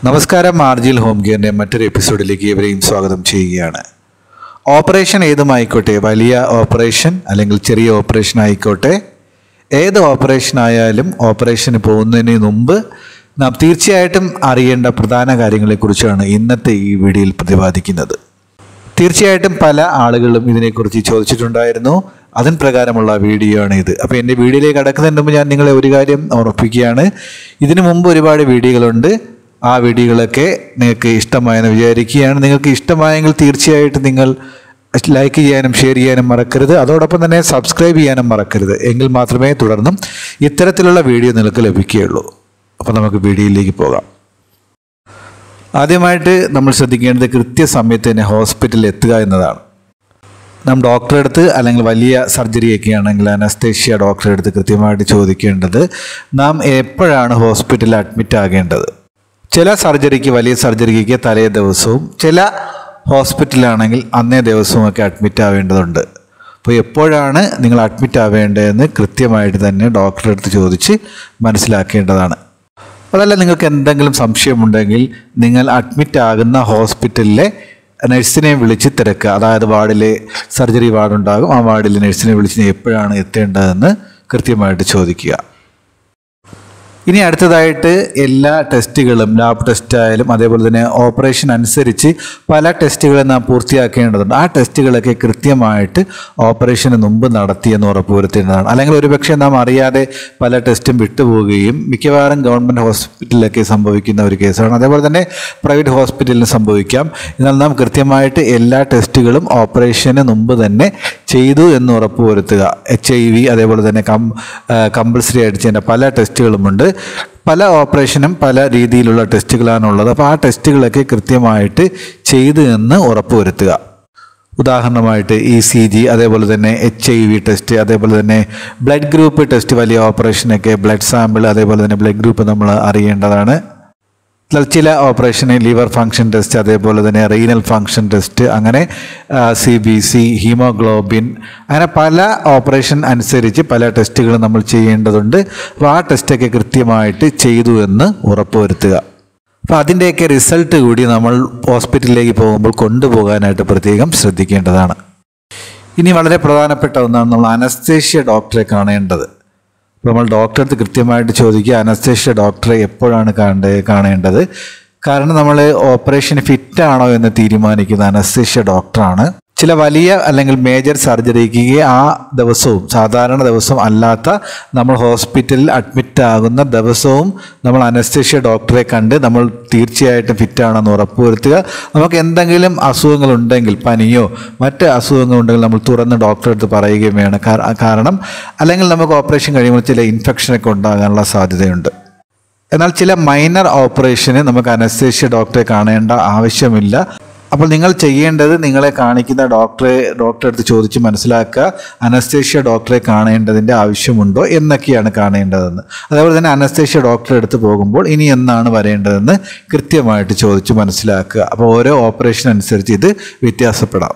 നമസ്കാരം മാർജിൽ ഹോം കെയറിൻ്റെ മറ്റൊരു എപ്പിസോഡിലേക്ക് ഇവരെയും സ്വാഗതം ചെയ്യുകയാണ് ഓപ്പറേഷൻ ഏതുമായിക്കോട്ടെ വലിയ ഓപ്പറേഷൻ അല്ലെങ്കിൽ ചെറിയ ഓപ്പറേഷൻ ആയിക്കോട്ടെ ഏത് ഓപ്പറേഷൻ ആയാലും ഓപ്പറേഷന് പോകുന്നതിന് മുമ്പ് നാം തീർച്ചയായിട്ടും അറിയേണ്ട പ്രധാന കാര്യങ്ങളെക്കുറിച്ചാണ് ഇന്നത്തെ ഈ വീഡിയോയിൽ പ്രതിപാദിക്കുന്നത് തീർച്ചയായിട്ടും പല ആളുകളും ഇതിനെക്കുറിച്ച് ചോദിച്ചിട്ടുണ്ടായിരുന്നു അതിൻ പ്രകാരമുള്ള വീഡിയോ ആണ് ഇത് അപ്പോൾ എൻ്റെ വീഡിയോയിലേക്ക് കടക്കുന്നതിന് മുമ്പ് ഞാൻ നിങ്ങളെ ഒരു കാര്യം ഓർമ്മിപ്പിക്കുകയാണ് ഇതിനു മുമ്പ് ഒരുപാട് വീഡിയോകളുണ്ട് ആ വീഡിയോകളൊക്കെ നിങ്ങൾക്ക് ഇഷ്ടമായെന്ന് വിചാരിക്കുകയാണ് നിങ്ങൾക്ക് ഇഷ്ടമായെങ്കിൽ തീർച്ചയായിട്ടും നിങ്ങൾ ലൈക്ക് ചെയ്യാനും ഷെയർ ചെയ്യാനും മറക്കരുത് അതോടൊപ്പം തന്നെ സബ്സ്ക്രൈബ് ചെയ്യാനും മറക്കരുത് എങ്കിൽ മാത്രമേ തുടർന്നും ഇത്തരത്തിലുള്ള വീഡിയോ നിങ്ങൾക്ക് ലഭിക്കുകയുള്ളൂ അപ്പോൾ നമുക്ക് വീഡിയോയിലേക്ക് പോകാം ആദ്യമായിട്ട് നമ്മൾ ശ്രദ്ധിക്കേണ്ടത് കൃത്യസമയത്ത് തന്നെ ഹോസ്പിറ്റലിൽ എത്തുക എന്നതാണ് നാം ഡോക്ടറെ അടുത്ത് അല്ലെങ്കിൽ വലിയ സർജറി ഒക്കെ ആണെങ്കിൽ അനസ്തേഷ്യ ഡോക്ടറെ അടുത്ത് കൃത്യമായിട്ട് ചോദിക്കേണ്ടത് നാം എപ്പോഴാണ് ഹോസ്പിറ്റലിൽ അഡ്മിറ്റ് ആകേണ്ടത് ചില സർജറിക്ക് വലിയ സർജറിക്ക് തലേ ദിവസവും ചില ഹോസ്പിറ്റലാണെങ്കിൽ അന്നേ ദിവസവും ഒക്കെ അഡ്മിറ്റ് ആവേണ്ടതുണ്ട് അപ്പോൾ എപ്പോഴാണ് നിങ്ങൾ അഡ്മിറ്റ് ആവേണ്ടതെന്ന് കൃത്യമായിട്ട് തന്നെ ഡോക്ടറെ അടുത്ത് ചോദിച്ച് മനസ്സിലാക്കേണ്ടതാണ് അതല്ല നിങ്ങൾക്ക് എന്തെങ്കിലും സംശയമുണ്ടെങ്കിൽ നിങ്ങൾ അഡ്മിറ്റ് ആകുന്ന ഹോസ്പിറ്റലിലെ നഴ്സിനെ വിളിച്ച് തിരക്കുക അതായത് വാർഡിലെ സർജറി വാർഡുണ്ടാകും ആ വാർഡിലെ നഴ്സിനെ വിളിച്ച് എപ്പോഴാണ് എത്തേണ്ടതെന്ന് കൃത്യമായിട്ട് ചോദിക്കുക ഇനി അടുത്തതായിട്ട് എല്ലാ ടെസ്റ്റുകളും ലാബ് ടെസ്റ്റ് ആയാലും അതേപോലെ തന്നെ ഓപ്പറേഷൻ അനുസരിച്ച് പല ടെസ്റ്റുകളും നാം പൂർത്തിയാക്കേണ്ടതുണ്ട് ആ ടെസ്റ്റുകളൊക്കെ കൃത്യമായിട്ട് ഓപ്പറേഷന് മുമ്പ് നടത്തിയെന്ന് ഉറപ്പുവരുത്തേണ്ടതാണ് അല്ലെങ്കിൽ ഒരുപക്ഷെ നാം അറിയാതെ പല ടെസ്റ്റും വിട്ടുപോവുകയും മിക്കവാറും ഗവൺമെൻറ് ഹോസ്പിറ്റലിലൊക്കെ സംഭവിക്കുന്ന ഒരു കേസാണ് അതേപോലെ തന്നെ പ്രൈവറ്റ് ഹോസ്പിറ്റലിന് സംഭവിക്കാം എന്നാൽ നാം കൃത്യമായിട്ട് എല്ലാ ടെസ്റ്റുകളും ഓപ്പറേഷന് മുമ്പ് തന്നെ ചെയ്തു എന്ന് ഉറപ്പുവരുത്തുക എച്ച് ഐ വി അതേപോലെ തന്നെ കം കമ്പൾസറി ആയിട്ട് ചെയ്യേണ്ട പല ടെസ്റ്റുകളുമുണ്ട് പല ഓപ്പറേഷനും പല രീതിയിലുള്ള ടെസ്റ്റുകളാണുള്ളത് അപ്പോൾ ആ ടെസ്റ്റുകളൊക്കെ കൃത്യമായിട്ട് ചെയ്തു എന്ന് ഉറപ്പുവരുത്തുക ഉദാഹരണമായിട്ട് ഇ സി ജി അതേപോലെ തന്നെ എച്ച് ഐ വി ടെസ്റ്റ് അതേപോലെ തന്നെ ബ്ലഡ് ഗ്രൂപ്പ് ടെസ്റ്റ് വലിയ ഓപ്പറേഷനൊക്കെ ബ്ലഡ് സാമ്പിൾ അതേപോലെ തന്നെ ബ്ലഡ് ഗ്രൂപ്പ് നമ്മൾ അറിയേണ്ടതാണ് ചില ഓപ്പറേഷന് ലിവർ ഫങ്ഷൻ ടെസ്റ്റ് അതേപോലെ തന്നെ റീനൽ ഫങ്ഷൻ ടെസ്റ്റ് അങ്ങനെ സി ബി സി ഹീമോഗ്ലോബിൻ അങ്ങനെ പല ഓപ്പറേഷൻ അനുസരിച്ച് പല ടെസ്റ്റുകൾ നമ്മൾ ചെയ്യേണ്ടതുണ്ട് അപ്പോൾ ആ ടെസ്റ്റൊക്കെ കൃത്യമായിട്ട് ചെയ്തു എന്ന് ഉറപ്പുവരുത്തുക അപ്പോൾ അതിൻ്റെയൊക്കെ റിസൾട്ട് കൂടി നമ്മൾ ഹോസ്പിറ്റലിലേക്ക് പോകുമ്പോൾ കൊണ്ടുപോകാനായിട്ട് പ്രത്യേകം ശ്രദ്ധിക്കേണ്ടതാണ് ഇനി വളരെ പ്രധാനപ്പെട്ട ഒന്നാണ് നമ്മൾ അനസ്തേഷ്യ ഡോക്ടറെ കാണേണ്ടത് നമ്മൾ ഡോക്ടറെ അടുത്ത് കൃത്യമായിട്ട് ചോദിക്കുക അനസ്തേഷ്യ ഡോക്ടറെ എപ്പോഴാണ് കാണേണ്ട കാണേണ്ടത് കാരണം നമ്മൾ ഓപ്പറേഷൻ ഫിറ്റ് ആണോ എന്ന് തീരുമാനിക്കുന്ന അനസ്തേഷ്യ ഡോക്ടറാണ് ചില വലിയ അല്ലെങ്കിൽ മേജർ സർജറിക്ക് ആ ദിവസവും സാധാരണ ദിവസം അല്ലാത്ത നമ്മൾ ഹോസ്പിറ്റലിൽ അഡ്മിറ്റ് ആകുന്ന ദിവസവും നമ്മൾ അനസ്തേഷ്യ ഡോക്ടറെ കണ്ട് നമ്മൾ തീർച്ചയായിട്ടും ഫിറ്റാണെന്ന് ഉറപ്പുവരുത്തുക നമുക്ക് എന്തെങ്കിലും അസുഖങ്ങളുണ്ടെങ്കിൽ പനിയോ മറ്റ് അസുഖങ്ങളുണ്ടെങ്കിൽ നമ്മൾ തുറന്ന് ഡോക്ടറെ അടുത്ത് പറയുകയും വേണം കാരണം അല്ലെങ്കിൽ നമുക്ക് ഓപ്പറേഷൻ കഴിയുമ്പോൾ ചില ഇൻഫെക്ഷനൊക്കെ ഉണ്ടാകാനുള്ള സാധ്യതയുണ്ട് എന്നാൽ ചില മൈനർ ഓപ്പറേഷന് നമുക്ക് അനസ്തേഷ്യ ഡോക്ടറെ കാണേണ്ട ആവശ്യമില്ല അപ്പോൾ നിങ്ങൾ ചെയ്യേണ്ടത് നിങ്ങളെ കാണിക്കുന്ന ഡോക്ടറെ ഡോക്ടറെ അടുത്ത് ചോദിച്ച് മനസ്സിലാക്കുക അനസ്തേഷ്യ ഡോക്ടറെ കാണേണ്ടതിൻ്റെ ആവശ്യമുണ്ടോ എന്നൊക്കെയാണ് കാണേണ്ടതെന്ന് അതേപോലെ തന്നെ അനസ്തേഷ്യ ഡോക്ടറെ അടുത്ത് പോകുമ്പോൾ ഇനി എന്നാണ് വരേണ്ടതെന്ന് കൃത്യമായിട്ട് ചോദിച്ച് മനസ്സിലാക്കുക അപ്പോൾ ഓരോ ഓപ്പറേഷൻ അനുസരിച്ച് ഇത് വ്യത്യാസപ്പെടാം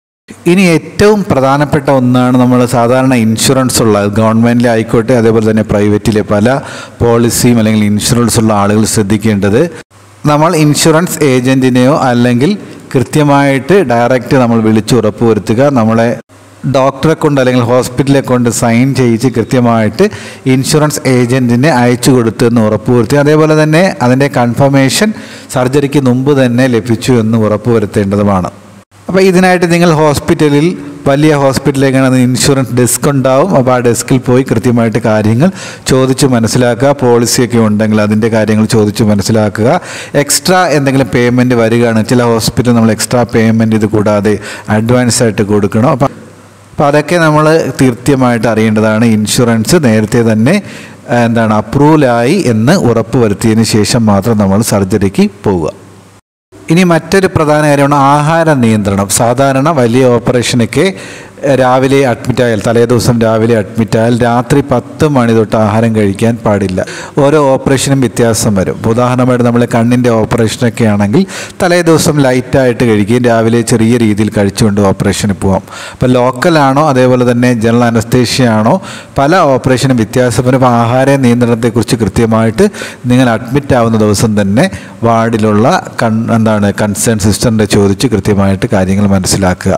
ഇനി ഏറ്റവും പ്രധാനപ്പെട്ട ഒന്നാണ് നമ്മൾ സാധാരണ ഇൻഷുറൻസ് ഉള്ള ഗവൺമെൻറ്റിലെ ആയിക്കോട്ടെ അതേപോലെ തന്നെ പ്രൈവറ്റിലെ പല പോളിസിയും അല്ലെങ്കിൽ ഇൻഷുറൻസ് ഉള്ള ആളുകൾ ശ്രദ്ധിക്കേണ്ടത് നമ്മൾ ഇൻഷുറൻസ് ഏജൻറ്റിനെയോ അല്ലെങ്കിൽ കൃത്യമായിട്ട് ഡയറക്റ്റ് നമ്മൾ വിളിച്ച് ഉറപ്പുവരുത്തുക നമ്മളെ ഡോക്ടറെ കൊണ്ട് അല്ലെങ്കിൽ ഹോസ്പിറ്റലെ കൊണ്ട് സൈൻ ചെയ്യിച്ച് കൃത്യമായിട്ട് ഇൻഷുറൻസ് ഏജൻറ്റിനെ അയച്ചു കൊടുത്തെന്ന് ഉറപ്പുവരുത്തി അതേപോലെ തന്നെ അതിൻ്റെ കൺഫർമേഷൻ സർജറിക്ക് മുമ്പ് തന്നെ ലഭിച്ചു എന്ന് ഉറപ്പുവരുത്തേണ്ടതുമാണ് അപ്പോൾ ഇതിനായിട്ട് നിങ്ങൾ ഹോസ്പിറ്റലിൽ വലിയ ഹോസ്പിറ്റലിലേക്കാണ് ഇൻഷുറൻസ് ഡെസ്ക് ഉണ്ടാവും അപ്പോൾ ആ ഡെസ്കിൽ പോയി കൃത്യമായിട്ട് കാര്യങ്ങൾ ചോദിച്ച് മനസ്സിലാക്കുക പോളിസിയൊക്കെ ഉണ്ടെങ്കിൽ അതിൻ്റെ കാര്യങ്ങൾ ചോദിച്ച് മനസ്സിലാക്കുക എക്സ്ട്രാ എന്തെങ്കിലും പേയ്മെൻറ്റ് വരികയാണ് ചില ഹോസ്പിറ്റൽ നമ്മൾ എക്സ്ട്രാ പേയ്മെൻറ്റ് ഇത് കൂടാതെ അഡ്വാൻസ് ആയിട്ട് കൊടുക്കണം അപ്പം അപ്പോൾ അതൊക്കെ നമ്മൾ കൃത്യമായിട്ട് അറിയേണ്ടതാണ് ഇൻഷുറൻസ് നേരത്തെ തന്നെ എന്താണ് അപ്രൂവലായി എന്ന് ഉറപ്പ് വരുത്തിയതിന് ശേഷം മാത്രം നമ്മൾ സർജറിക്ക് പോവുക ഇനി മറ്റൊരു പ്രധാന കാര്യമാണ് ആഹാര നിയന്ത്രണം സാധാരണ വലിയ ഓപ്പറേഷനൊക്കെ രാവിലെ അഡ്മിറ്റായാൽ തലേ ദിവസം രാവിലെ അഡ്മിറ്റായാൽ രാത്രി പത്ത് മണി തൊട്ട് ആഹാരം കഴിക്കാൻ പാടില്ല ഓരോ ഓപ്പറേഷനും വ്യത്യാസം വരും ഇപ്പോൾ ഉദാഹരണമായിട്ട് നമ്മൾ കണ്ണിൻ്റെ ഓപ്പറേഷനൊക്കെ ആണെങ്കിൽ തലേ ദിവസം ലൈറ്റായിട്ട് കഴിക്കുകയും രാവിലെ ചെറിയ രീതിയിൽ കഴിച്ചുകൊണ്ട് ഓപ്പറേഷന് പോകാം അപ്പോൾ ലോക്കലാണോ അതേപോലെ തന്നെ ജനറൽ അനസ്തേഷ്യ ആണോ പല ഓപ്പറേഷനും വ്യത്യാസം വരും അപ്പോൾ ആഹാര നിയന്ത്രണത്തെക്കുറിച്ച് കൃത്യമായിട്ട് നിങ്ങൾ അഡ്മിറ്റ് ആവുന്ന ദിവസം തന്നെ വാർഡിലുള്ള കൺ എന്താണ് കൺസേൺ സിസ്റ്ററിൻ്റെ ചോദിച്ച് കൃത്യമായിട്ട് കാര്യങ്ങൾ മനസ്സിലാക്കുക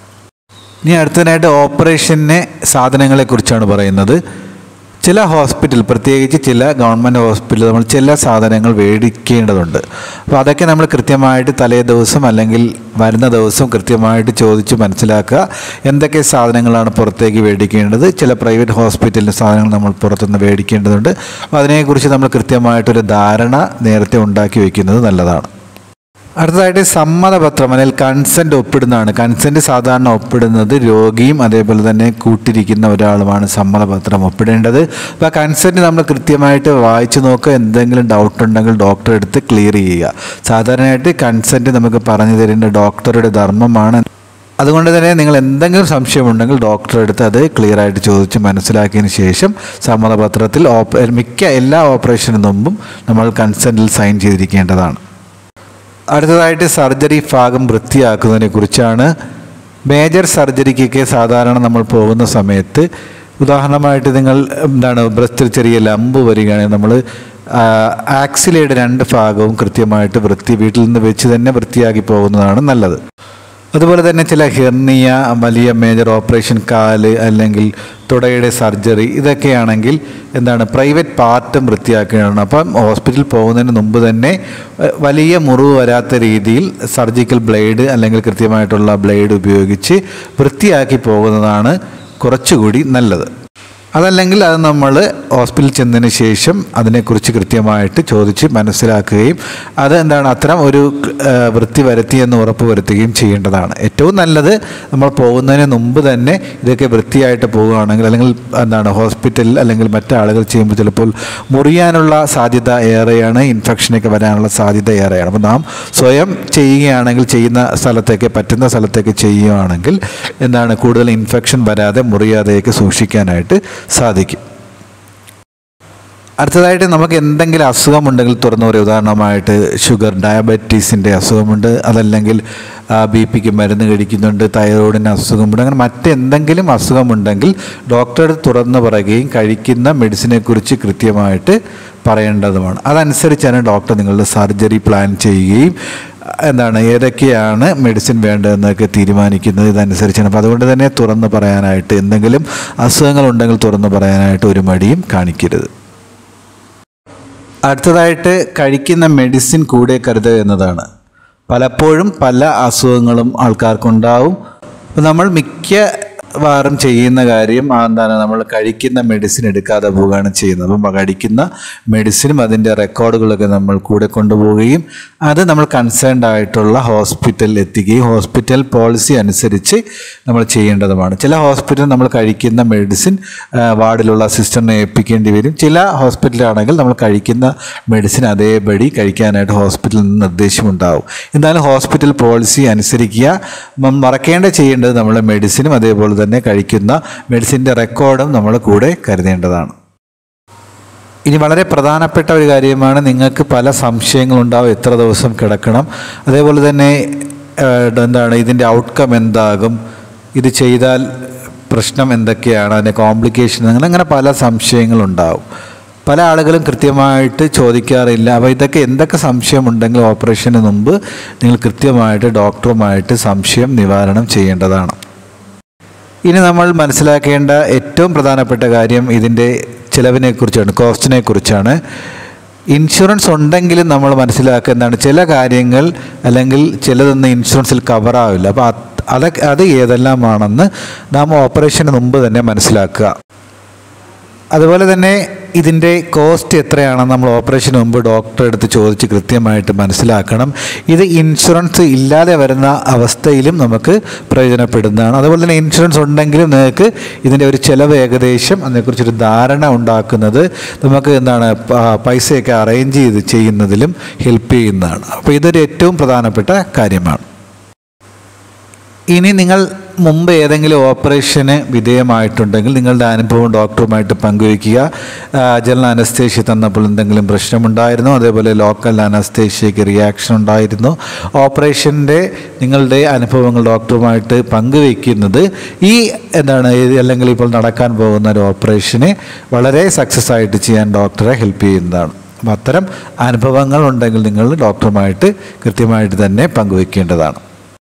ഇനി അടുത്തതിനായിട്ട് ഓപ്പറേഷന് സാധനങ്ങളെക്കുറിച്ചാണ് പറയുന്നത് ചില ഹോസ്പിറ്റൽ പ്രത്യേകിച്ച് ചില ഗവൺമെൻറ് ഹോസ്പിറ്റൽ നമ്മൾ ചില സാധനങ്ങൾ മേടിക്കേണ്ടതുണ്ട് അപ്പോൾ അതൊക്കെ നമ്മൾ കൃത്യമായിട്ട് തലേ ദിവസം അല്ലെങ്കിൽ വരുന്ന ദിവസം കൃത്യമായിട്ട് ചോദിച്ച് മനസ്സിലാക്കുക എന്തൊക്കെ സാധനങ്ങളാണ് പുറത്തേക്ക് മേടിക്കേണ്ടത് ചില പ്രൈവറ്റ് ഹോസ്പിറ്റലിൻ്റെ സാധനങ്ങൾ നമ്മൾ പുറത്തുനിന്ന് മേടിക്കേണ്ടതുണ്ട് അപ്പോൾ അതിനെക്കുറിച്ച് നമ്മൾ കൃത്യമായിട്ടൊരു ധാരണ നേരത്തെ ഉണ്ടാക്കി വയ്ക്കുന്നത് നല്ലതാണ് അടുത്തതായിട്ട് സമ്മതപത്രം അല്ലെങ്കിൽ കൺസെൻറ്റ് ഒപ്പിടുന്നതാണ് കൺസെൻറ്റ് സാധാരണ ഒപ്പിടുന്നത് രോഗിയും അതേപോലെ തന്നെ കൂട്ടിരിക്കുന്ന ഒരാളുമാണ് സമ്മതപത്രം ഒപ്പിടേണ്ടത് അപ്പോൾ ആ കൺസെൻറ്റ് നമ്മൾ കൃത്യമായിട്ട് വായിച്ചു നോക്കുക എന്തെങ്കിലും ഡൗട്ട് ഉണ്ടെങ്കിൽ ഡോക്ടറെ അടുത്ത് ക്ലിയർ ചെയ്യുക സാധാരണയായിട്ട് കൺസെൻറ്റ് നമുക്ക് പറഞ്ഞു തരേണ്ട ഡോക്ടറുടെ ധർമ്മമാണ് അതുകൊണ്ട് തന്നെ നിങ്ങൾ എന്തെങ്കിലും സംശയമുണ്ടെങ്കിൽ ഡോക്ടറെ അടുത്ത് അത് ക്ലിയർ ആയിട്ട് ചോദിച്ച് മനസ്സിലാക്കിയതിന് ശേഷം സമ്മതപത്രത്തിൽ ഓപ്പ മിക്ക എല്ലാ ഓപ്പറേഷന് മുമ്പും നമ്മൾ കൺസെൻറ്റിൽ സൈൻ ചെയ്തിരിക്കേണ്ടതാണ് അടുത്തതായിട്ട് സർജറി ഭാഗം വൃത്തിയാക്കുന്നതിനെ കുറിച്ചാണ് മേജർ സർജറിക്കൊക്കെ സാധാരണ നമ്മൾ പോകുന്ന സമയത്ത് ഉദാഹരണമായിട്ട് നിങ്ങൾ എന്താണ് ബ്രസ്റ്റിൽ ചെറിയ ലംബ് വരികയാണെങ്കിൽ നമ്മൾ ആക്സിലയുടെ രണ്ട് ഭാഗവും കൃത്യമായിട്ട് വൃത്തി വീട്ടിൽ നിന്ന് വെച്ച് തന്നെ വൃത്തിയാക്കി പോകുന്നതാണ് നല്ലത് അതുപോലെ തന്നെ ചില ഹെർണിയ വലിയ മേജർ ഓപ്പറേഷൻ കാല് അല്ലെങ്കിൽ തുടയുടെ സർജറി ഇതൊക്കെയാണെങ്കിൽ എന്താണ് പ്രൈവറ്റ് പാർട്ടും വൃത്തിയാക്കുകയാണ് അപ്പം ഹോസ്പിറ്റലിൽ പോകുന്നതിന് മുമ്പ് തന്നെ ഏഹ്, വലിയ മുറിവ് വരാത്ത രീതിയിൽ സർജിക്കൽ ബ്ലേഡ് അല്ലെങ്കിൽ കൃത്യമായിട്ടുള്ള ബ്ലേഡ് ഉപയോഗിച്ച് വൃത്തിയാക്കി പോകുന്നതാണ് കുറച്ചുകൂടി നല്ലത് അതല്ലെങ്കിൽ അത് നമ്മൾ ഹോസ്പിറ്റലിൽ ചെന്നതിന് ശേഷം അതിനെക്കുറിച്ച് കൃത്യമായിട്ട് ചോദിച്ച് മനസ്സിലാക്കുകയും അത് എന്താണ് അത്തരം ഒരു ആ, വൃത്തി വരുത്തി എന്ന് ഉറപ്പ് വരുത്തുകയും ചെയ്യേണ്ടതാണ് ഏറ്റവും നല്ലത് നമ്മൾ പോകുന്നതിന് മുമ്പ് തന്നെ ഇതൊക്കെ വൃത്തിയായിട്ട് പോവുകയാണെങ്കിൽ അല്ലെങ്കിൽ എന്താണ് ഹോസ്പിറ്റലിൽ അല്ലെങ്കിൽ മറ്റാളുകൾ ചെയ്യുമ്പോൾ ചിലപ്പോൾ മുറിയാനുള്ള സാധ്യത ഏറെയാണ് ഇൻഫെക്ഷനൊക്കെ വരാനുള്ള സാധ്യത ഏറെയാണ് അപ്പോൾ നാം സ്വയം ചെയ്യുകയാണെങ്കിൽ ചെയ്യുന്ന സ്ഥലത്തേക്ക് പറ്റുന്ന സ്ഥലത്തേക്ക് ചെയ്യുകയാണെങ്കിൽ എന്താണ് കൂടുതൽ ഇൻഫെക്ഷൻ വരാതെ മുറിയാതെയൊക്കെ സൂക്ഷിക്കാനായിട്ട് സാധിക്കും അടുത്തതായിട്ട് നമുക്ക് എന്തെങ്കിലും അസുഖമുണ്ടെങ്കിൽ തുറന്നു പറയും ഉദാഹരണമായിട്ട് ഷുഗർ ഡയബറ്റീസിൻ്റെ അസുഖമുണ്ട് അതല്ലെങ്കിൽ ബി പിക്ക് മരുന്ന് കഴിക്കുന്നുണ്ട് തൈറോയിഡിന് അസുഖമുണ്ട് അങ്ങനെ മറ്റെന്തെങ്കിലും അസുഖമുണ്ടെങ്കിൽ ഡോക്ടറെ തുറന്നു പറയുകയും കഴിക്കുന്ന മെഡിസിനെക്കുറിച്ച് കൃത്യമായിട്ട് പറയേണ്ടതുമാണ് അതനുസരിച്ചാണ് ഡോക്ടർ നിങ്ങളുടെ സർജറി പ്ലാൻ ചെയ്യുകയും എന്താണ് ഏതൊക്കെയാണ് മെഡിസിൻ വേണ്ടതെന്നൊക്കെ തീരുമാനിക്കുന്നത് ഇതനുസരിച്ചാണ് അപ്പോൾ അതുകൊണ്ട് തന്നെ തുറന്നു പറയാനായിട്ട് എന്തെങ്കിലും അസുഖങ്ങളുണ്ടെങ്കിൽ തുറന്നു പറയാനായിട്ട് ഒരു മടിയും കാണിക്കരുത് അടുത്തതായിട്ട് കഴിക്കുന്ന മെഡിസിൻ കൂടെ കരുതുക എന്നതാണ് പലപ്പോഴും പല അസുഖങ്ങളും ആൾക്കാർക്കുണ്ടാവും അപ്പോൾ നമ്മൾ മിക്ക വാറും ചെയ്യുന്ന കാര്യം ആ എന്താണ് നമ്മൾ കഴിക്കുന്ന മെഡിസിൻ എടുക്കാതെ പോവുകയാണ് ചെയ്യുന്നത് അപ്പം കഴിക്കുന്ന മെഡിസിനും അതിൻ്റെ റെക്കോർഡുകളൊക്കെ നമ്മൾ കൂടെ കൊണ്ടുപോവുകയും അത് നമ്മൾ കൺസേൺഡ് ആയിട്ടുള്ള ഹോസ്പിറ്റലിൽ എത്തിക്കുകയും ഹോസ്പിറ്റൽ പോളിസി അനുസരിച്ച് നമ്മൾ ചെയ്യേണ്ടതുമാണ് ചില ഹോസ്പിറ്റൽ നമ്മൾ കഴിക്കുന്ന മെഡിസിൻ വാർഡിലുള്ള സിസ്റ്ററിനെ ഏൽപ്പിക്കേണ്ടി വരും ചില ഹോസ്പിറ്റലാണെങ്കിൽ നമ്മൾ കഴിക്കുന്ന മെഡിസിൻ അതേപടി കഴിക്കാനായിട്ട് ഹോസ്പിറ്റലിൽ നിന്ന് നിർദ്ദേശമുണ്ടാവും എന്നാലും ഹോസ്പിറ്റൽ പോളിസി അനുസരിക്കുക മ- മറക്കേണ്ട ചെയ്യേണ്ടത് നമ്മൾ മെഡിസിനും അതേപോലെ തന്നെ കഴിക്കുന്ന മെഡിസിൻ്റെ റെക്കോർഡും നമ്മൾ കൂടെ കരുതേണ്ടതാണ് ഇനി വളരെ പ്രധാനപ്പെട്ട ഒരു കാര്യമാണ് നിങ്ങൾക്ക് പല സംശയങ്ങളുണ്ടാവും എത്ര ദിവസം കിടക്കണം അതേപോലെ തന്നെ ഏഹ്, എന്താണ് ഇതിൻ്റെ ഔട്ട്കം എന്താകും ഇത് ചെയ്താൽ പ്രശ്നം എന്തൊക്കെയാണ് അതിൻ്റെ കോംപ്ലിക്കേഷൻ അങ്ങനെ അങ്ങനെ പല സംശയങ്ങളുണ്ടാവും പല ആളുകളും കൃത്യമായിട്ട് ചോദിക്കാറില്ല അപ്പോൾ ഇതൊക്കെ എന്തൊക്കെ സംശയമുണ്ടെങ്കിൽ ഓപ്പറേഷന് മുമ്പ് നിങ്ങൾ കൃത്യമായിട്ട് ഡോക്ടറുമായിട്ട് സംശയം നിവാരണം ചെയ്യേണ്ടതാണ് ഇനി നമ്മൾ മനസ്സിലാക്കേണ്ട ഏറ്റവും പ്രധാനപ്പെട്ട കാര്യം ഇതിൻ്റെ ചിലവിനെ കുറിച്ചാണ് കോസ്റ്റിനെ കുറിച്ചാണ് ഇൻഷുറൻസ് ഉണ്ടെങ്കിലും നമ്മൾ മനസ്സിലാക്കുക എന്താണ് ചില കാര്യങ്ങൾ അല്ലെങ്കിൽ ചിലതൊന്നും ഇൻഷുറൻസിൽ കവറാവില്ല അപ്പോൾ അത് അതൊക്കെ അത് ഏതെല്ലാമാണെന്ന് നാം ഓപ്പറേഷന് മുമ്പ് തന്നെ മനസ്സിലാക്കുക അതുപോലെ തന്നെ ഇതിൻ്റെ കോസ്റ്റ് എത്രയാണെന്ന് നമ്മൾ ഓപ്പറേഷന് മുമ്പ് ഡോക്ടറെ അടുത്ത് ചോദിച്ച് കൃത്യമായിട്ട് മനസ്സിലാക്കണം ഇത് ഇൻഷുറൻസ് ഇല്ലാതെ വരുന്ന അവസ്ഥയിലും നമുക്ക് പ്രയോജനപ്പെടുന്നതാണ് അതുപോലെ തന്നെ ഇൻഷുറൻസ് ഉണ്ടെങ്കിലും നിങ്ങൾക്ക് ഇതിൻ്റെ ഒരു ചിലവ് ഏകദേശം അതിനെക്കുറിച്ചൊരു ധാരണ ഉണ്ടാക്കുന്നത് നമുക്ക് എന്താണ് പ- പൈസയൊക്കെ അറേഞ്ച് ചെയ്ത് ചെയ്യുന്നതിലും ഹെൽപ്പ് ചെയ്യുന്നതാണ് അപ്പോൾ ഇതൊരു ഏറ്റവും പ്രധാനപ്പെട്ട കാര്യമാണ് ഇനി നിങ്ങൾ മുമ്പ് ഏതെങ്കിലും ഓപ്പറേഷന് വിധേയമായിട്ടുണ്ടെങ്കിൽ നിങ്ങളുടെ അനുഭവം ഡോക്ടറുമായിട്ട് പങ്കുവയ്ക്കുക ആ, ജനറൽ അനസ്തേഷ്യ തന്നപ്പോൾ എന്തെങ്കിലും പ്രശ്നമുണ്ടായിരുന്നോ അതേപോലെ ലോക്കൽ അനസ്തേഷ്യയ്ക്ക് റിയാക്ഷൻ ഉണ്ടായിരുന്നു ഓപ്പറേഷൻ്റെ നിങ്ങളുടെ അനുഭവങ്ങൾ ഡോക്ടറുമായിട്ട് പങ്കുവയ്ക്കുന്നത് ഈ എന്താണ് ഇത് അല്ലെങ്കിൽ ഇപ്പോൾ നടക്കാൻ പോകുന്ന ഒരു ഓപ്പറേഷനെ വളരെ സക്സസ് ആയിട്ട് ചെയ്യാൻ ഡോക്ടറെ ഹെൽപ്പ് ചെയ്യുന്നതാണ് അപ്പം അത്തരം അനുഭവങ്ങൾ ഉണ്ടെങ്കിൽ നിങ്ങൾ ഡോക്ടറുമായിട്ട് കൃത്യമായിട്ട് തന്നെ പങ്കുവയ്ക്കേണ്ടതാണ്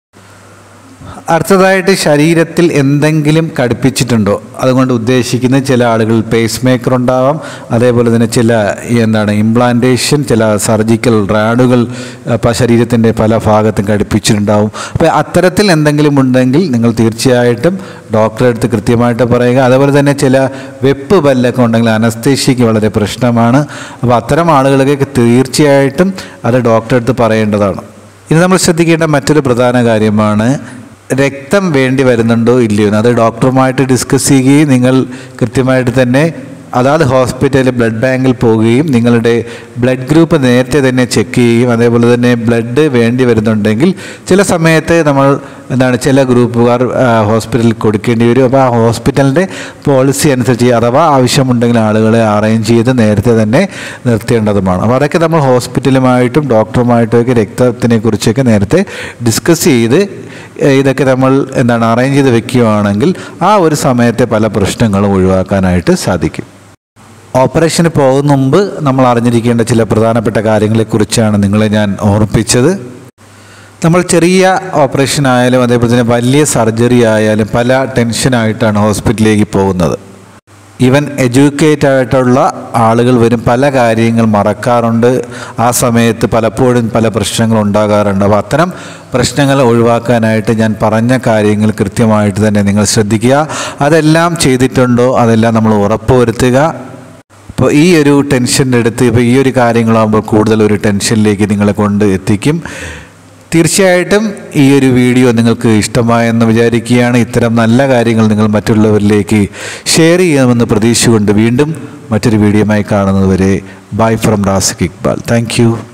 അടുത്തതായിട്ട് ശരീരത്തിൽ എന്തെങ്കിലും ഘടിപ്പിച്ചിട്ടുണ്ടോ അതുകൊണ്ട് ഉദ്ദേശിക്കുന്നത് ചില ആളുകൾ പേസ് മേക്കർ ഉണ്ടാവാം അതേപോലെ തന്നെ ചില ഈ എന്താണ് ഇംപ്ലാന്റേഷൻ ചില സർജിക്കൽ റാഡുകൾ അപ്പോൾ ശരീരത്തിൻ്റെ പല ഭാഗത്തും ഘടിപ്പിച്ചിട്ടുണ്ടാവും അപ്പോൾ അത്തരത്തിൽ എന്തെങ്കിലും ഉണ്ടെങ്കിൽ നിങ്ങൾ തീർച്ചയായിട്ടും ഡോക്ടറെ അടുത്ത് കൃത്യമായിട്ട് പറയുക അതേപോലെ തന്നെ ചില വെപ്പ് പല്ലൊക്കെ ഉണ്ടെങ്കിൽ അനസ്തേഷ്യയ്ക്ക് വളരെ പ്രശ്നമാണ് അപ്പോൾ അത്തരം ആളുകളൊക്കെ തീർച്ചയായിട്ടും അത് ഡോക്ടറെ അടുത്ത് പറയേണ്ടതാണ് ഇനി നമ്മൾ ശ്രദ്ധിക്കേണ്ട മറ്റൊരു പ്രധാന കാര്യമാണ് രക്തം വേണ്ടി വരുന്നുണ്ടോ ഇല്ലയോ എന്ന് അത് ഡോക്ടറുമായിട്ട് ഡിസ്കസ് ചെയ്യുകയും നിങ്ങൾ കൃത്യമായിട്ട് തന്നെ അതാത് ഹോസ്പിറ്റലിൽ ബ്ലഡ് ബാങ്കിൽ പോവുകയും നിങ്ങളുടെ ബ്ലഡ് ഗ്രൂപ്പ് നേരത്തെ തന്നെ ചെക്ക് ചെയ്യുകയും അതേപോലെ തന്നെ ബ്ലഡ് വേണ്ടി വരുന്നുണ്ടെങ്കിൽ ചില സമയത്ത് നമ്മൾ എന്താണ് ചില ഗ്രൂപ്പുകാർ ആ, ഹോസ്പിറ്റലിൽ കൊടുക്കേണ്ടി വരും അപ്പോൾ ആ ഹോസ്പിറ്റലിൻ്റെ പോളിസി അനുസരിച്ച് അഥവാ ആവശ്യമുണ്ടെങ്കിൽ ആളുകളെ അറേഞ്ച് ചെയ്ത് നേരത്തെ തന്നെ നിർത്തേണ്ടതുമാണ് അപ്പോൾ അതൊക്കെ നമ്മൾ ഹോസ്പിറ്റലുമായിട്ടും ഡോക്ടറുമായിട്ടും ഒക്കെ രക്തത്തിനെ കുറിച്ചൊക്കെ നേരത്തെ ഡിസ്കസ് ചെയ്ത് ഏഹ് ഇതൊക്കെ നമ്മൾ എന്താണ് അറേഞ്ച് ചെയ്ത് വെക്കുകയാണെങ്കിൽ ആ ഒരു സമയത്തെ പല പ്രശ്നങ്ങളും ഒഴിവാക്കാനായിട്ട് സാധിക്കും ഓപ്പറേഷന് പോകുന്ന മുമ്പ് നമ്മൾ അറിഞ്ഞിരിക്കേണ്ട ചില പ്രധാനപ്പെട്ട കാര്യങ്ങളെക്കുറിച്ചാണ് നിങ്ങളെ ഞാൻ ഓർമ്മിപ്പിച്ചത് നമ്മൾ ചെറിയ ഓപ്പറേഷൻ ആയാലും അതേപോലെ തന്നെ വലിയ സർജറി ആയാലും പല ടെൻഷനായിട്ടാണ് ഹോസ്പിറ്റലിലേക്ക് പോകുന്നത് ഈവൻ എഡ്യൂക്കേറ്റ് ആയിട്ടുള്ള ആളുകൾ വരും പല കാര്യങ്ങൾ മറക്കാറുണ്ട് ആ സമയത്ത് പലപ്പോഴും പല പ്രശ്നങ്ങൾ ഉണ്ടാകാറുണ്ട് അപ്പോൾ അത്തരം പ്രശ്നങ്ങൾ ഒഴിവാക്കാനായിട്ട് ഞാൻ പറഞ്ഞ കാര്യങ്ങൾ കൃത്യമായിട്ട് തന്നെ നിങ്ങൾ ശ്രദ്ധിക്കുക അതെല്ലാം ചെയ്തിട്ടുണ്ടോ അതെല്ലാം നമ്മൾ ഉറപ്പുവരുത്തുക അപ്പോൾ ഈ ഒരു ടെൻഷൻ്റെ അടുത്ത് ഇപ്പോൾ ഈ ഒരു കാര്യങ്ങളാകുമ്പോൾ കൂടുതൽ ഒരു ടെൻഷനിലേക്ക് നിങ്ങളെ കൊണ്ട് എത്തിക്കും തീർച്ചയായിട്ടും ഈ ഒരു വീഡിയോ നിങ്ങൾക്ക് ഇഷ്ടമായെന്ന് വിചാരിക്കുകയാണ് ഇത്തരം നല്ല കാര്യങ്ങൾ നിങ്ങൾ മറ്റുള്ളവരിലേക്ക് ഷെയർ ചെയ്യുമെന്ന് പ്രതീക്ഷിച്ചുകൊണ്ട് വീണ്ടും മറ്റൊരു വീഡിയോയുമായി കാണുന്നതുവരെ bye from Razik Iqbal thank